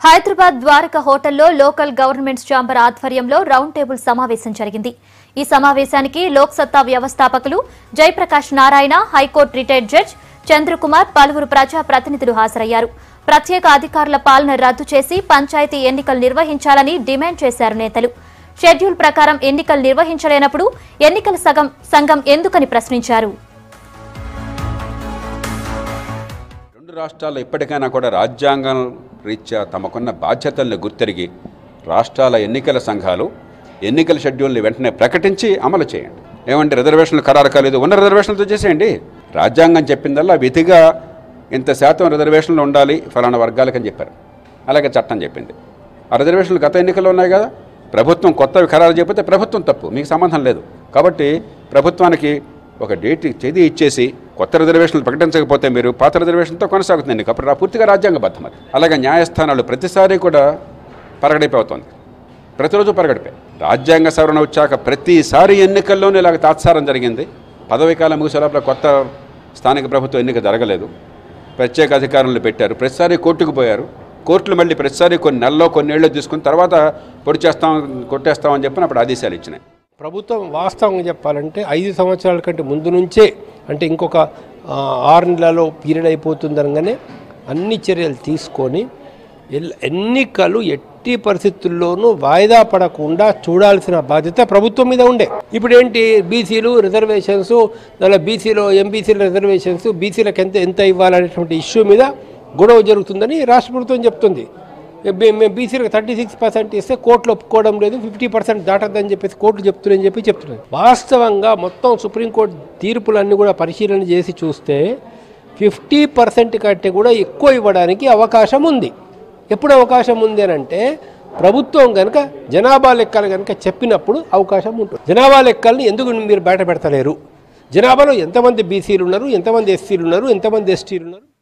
హైదరాబాద్ ద్వారక హోటల్లో local governments chamber ఆధ్వర్యంలో round table సమావేశం జరిగింది ఈ సమావేశానికి లోక్ సత్తా వ్యవస్థాపకులు Jayaprakash Narayana high court retired judge Chandrakumar పలువురు ప్రజా ప్రతినిధులు హాజరయ్యారు ప్రత్యేక అధికారుల పాలన రద్దు చేసి పంచాయతీ ఎన్నికలు నిర్వహించాలని డిమాండ్ చేశారు నేతలు షెడ్యూల్ ప్రకారం ఎన్నికలు నిర్వహించలేనప్పుడు ఎన్నికల సగం సంఘం ఎందుకని ప్రశ్నించారు రెండు రాష్ట్రాల్లో ఇప్పటికైనా కూడా రాజ్యాంగం రీత్యా తమకున్న బాధ్యతల్ని గుర్తెరిగి రాష్ట్రాల ఎన్నికల సంఘాలు ఎన్నికల షెడ్యూల్ని వెంటనే ప్రకటించి అమలు చేయండి ఏమంటే రిజర్వేషన్లు ఖరారు కాలేదు ఉన్న రిజర్వేషన్లతో చేసేయండి రాజ్యాంగం చెప్పిందల్లా విధిగా ఇంత శాతం రిజర్వేషన్లు ఉండాలి ఫలానా వర్గాలకని చెప్పారు అలాగే చట్టం చెప్పింది ఆ రిజర్వేషన్లు గత ఎన్నికల్లో ఉన్నాయి కదా ప్రభుత్వం కొత్తవి ఖరారు చెప్పితే ప్రభుత్వం తప్పు మీకు సంబంధం లేదు కాబట్టి ప్రభుత్వానికి ఒక డేట్ చేది ఇచ్చేసి కొత్త రిజర్వేషన్లు ప్రకటించకపోతే మీరు పాత రిజర్వేషన్తో కొనసాగుతుంది ఎన్నిక అప్పుడు రా- పూర్తిగా రాజ్యాంగబద్ధం అది అలాగే న్యాయస్థానాలు ప్రతిసారి కూడా పరగడిపోతుంది ప్రతిరోజు పరగడిపే రాజ్యాంగ సవరణ వచ్చాక ప్రతిసారి ఎన్నికల్లోనే ఇలాగ తాత్సారం జరిగింది పదవి కాలం ముగిసే లోపల కొత్త స్థానిక ప్రభుత్వం ఎన్నిక జరగలేదు ప్రత్యేక అధికారులు పెట్టారు ప్రతిసారి కోర్టుకు పోయారు కోర్టులు మళ్ళీ ప్రతిసారి కొన్ని నెలలో కొన్ని ఏళ్ళు తీసుకుని తర్వాత పొడి చేస్తాం కొట్టేస్తామని చెప్పిన అప్పుడు ఆదేశాలు ఇచ్చినాయి ప్రభుత్వం వాస్తవంగా చెప్పాలంటే ఐదు సంవత్సరాల కంటే ముందు నుంచే అంటే ఇంకొక ఆ, ఆరు నెలలలో పీరియడ్ అయిపోతుందనగానే అన్ని చర్యలు తీసుకొని ఎల్- ఎన్నికలు ఎట్టి పరిస్థితుల్లోనూ వాయిదా పడకుండా చూడాల్సిన బాధ్యత ప్రభుత్వం మీద ఉండే ఇప్పుడు ఏంటి బీసీలు రిజర్వేషన్స్ దానిలో బీసీలో ఎంబీసీల రిజర్వేషన్స్ బీసీలకు ఎంత ఎంత ఇవ్వాలనేటువంటి ఇష్యూ మీద గొడవ జరుగుతుందని రాష్ట్ర ప్రభుత్వం చెప్తుంది బీ- మేము బీసీలకు థర్టీ సిక్స్ పర్సెంట్ ఇస్తే కోర్టులు ఒప్పుకోవడం లేదు ఫిఫ్టీ పర్సెంట్ దాటద్దని చెప్పేసి కోర్టులు చెప్తున్నాయని చెప్పి చెప్తున్నారు వాస్తవంగా మొత్తం సుప్రీంకోర్టు తీర్పులన్నీ కూడా పరిశీలన చేసి చూస్తే ఫిఫ్టీ పర్సెంట్ కంటే కూడా ఎక్కువ ఇవ్వడానికి అవకాశం ఉంది ఎప్పుడు అవకాశం ఉంది అని అంటే ప్రభుత్వం కనుక జనాభా లెక్కలు కనుక చెప్పినప్పుడు అవకాశం ఉంటుంది జనాభా లెక్కల్ని ఎందుకు మీరు బయట పెడతలేరు జనాభాలో ఎంతమంది బీసీలు ఉన్నారు ఎంతమంది ఎస్సీలు ఉన్నారు ఎంతమంది ఎస్టీలు ఉన్నారు